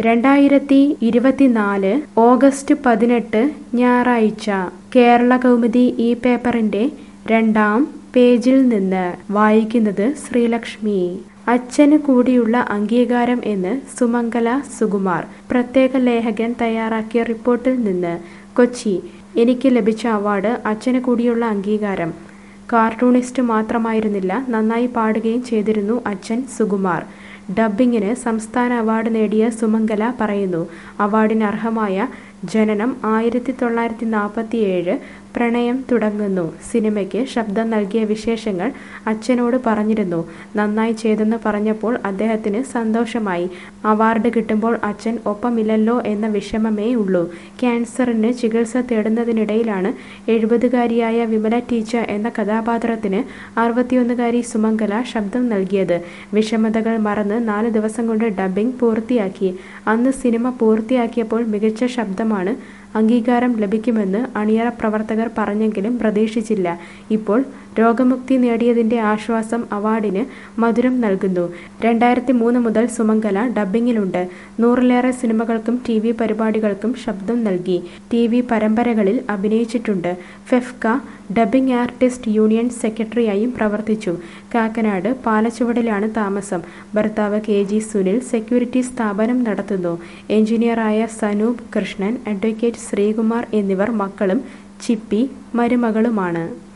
രണ്ടായിരത്തി ഇരുപത്തിനാല് ഓഗസ്റ്റ് പതിനെട്ട് ഞായറാഴ്ച കേരള കൗമുദി ഈ പേപ്പറിന്റെ രണ്ടാം പേജിൽ നിന്ന് വായിക്കുന്നത് ശ്രീലക്ഷ്മി അച്ഛന് കൂടിയുള്ള അംഗീകാരം എന്ന് സുമംഗല സുകുമാർ പ്രത്യേക ലേഖകൻ തയ്യാറാക്കിയ റിപ്പോർട്ടിൽ നിന്ന് കൊച്ചി എനിക്ക് ലഭിച്ച അവാർഡ് അച്ഛന് കൂടിയുള്ള അംഗീകാരം കാർട്ടൂണിസ്റ്റ് മാത്രമായിരുന്നില്ല നന്നായി പാടുകയും ചെയ്തിരുന്നു അച്ഛൻ സുകുമാർ ഡബ്ബിങ്ങിന് സംസ്ഥാന അവാർഡ് നേടിയ സുമംഗല പറയുന്നു അവാർഡിന് അർഹമായ ജനനം ആയിരത്തി തൊള്ളായിരത്തി നാൽപ്പത്തി ഏഴ് പ്രണയം തുടങ്ങുന്നു സിനിമയ്ക്ക് ശബ്ദം നൽകിയ വിശേഷങ്ങൾ അച്ഛനോട് പറഞ്ഞിരുന്നു നന്നായി ചെയ്തെന്ന് പറഞ്ഞപ്പോൾ അദ്ദേഹത്തിന് സന്തോഷമായി അവാർഡ് കിട്ടുമ്പോൾ അച്ഛൻ ഒപ്പമില്ലല്ലോ എന്ന വിഷമമേ ഉള്ളൂ ക്യാൻസറിന് ചികിത്സ തേടുന്നതിനിടയിലാണ് എഴുപതുകാരിയായ വിമല ടീച്ചർ എന്ന കഥാപാത്രത്തിന് അറുപത്തിയൊന്നുകാരി സുമംഗല ശബ്ദം നൽകിയത് വിഷമതകൾ മറന്ന് നാല് ദിവസം കൊണ്ട് ഡബ്ബിംഗ് പൂർത്തിയാക്കി അന്ന് സിനിമ പൂർത്തിയാക്കിയപ്പോൾ മികച്ച ശബ്ദമാണ് അംഗീകാരം ലഭിക്കുമെന്ന് അണിയറ പ്രവർത്തകർ പറഞ്ഞെങ്കിലും പ്രതീക്ഷിച്ചില്ല ഇപ്പോൾ രോഗമുക്തി നേടിയതിന്റെ ആശ്വാസം അവാർഡിന് മധുരം നൽകുന്നു രണ്ടായിരത്തി മൂന്ന് മുതൽ സുമംഗല ഡബ്ബിങ്ങിലുണ്ട് നൂറിലേറെ സിനിമകൾക്കും ടി വി പരിപാടികൾക്കും ശബ്ദം നൽകി ടി വി പരമ്പരകളിൽ അഭിനയിച്ചിട്ടുണ്ട് ഫെഫ്ക ഡബ്ബിംഗ് ആർട്ടിസ്റ്റ് യൂണിയൻ സെക്രട്ടറിയായും പ്രവർത്തിച്ചു കാക്കനാട് പാലച്ചുവടിലാണ് താമസം ഭർത്താവ് കെ ജി സുനിൽ സെക്യൂരിറ്റി സ്ഥാപനം നടത്തുന്നു എഞ്ചിനീയറായ സനൂപ് കൃഷ്ണൻ അഡ്വക്കേറ്റ് ശ്രീകുമാർ എന്നിവർ മക്കളും ചിപ്പി മരുമകളുമാണ്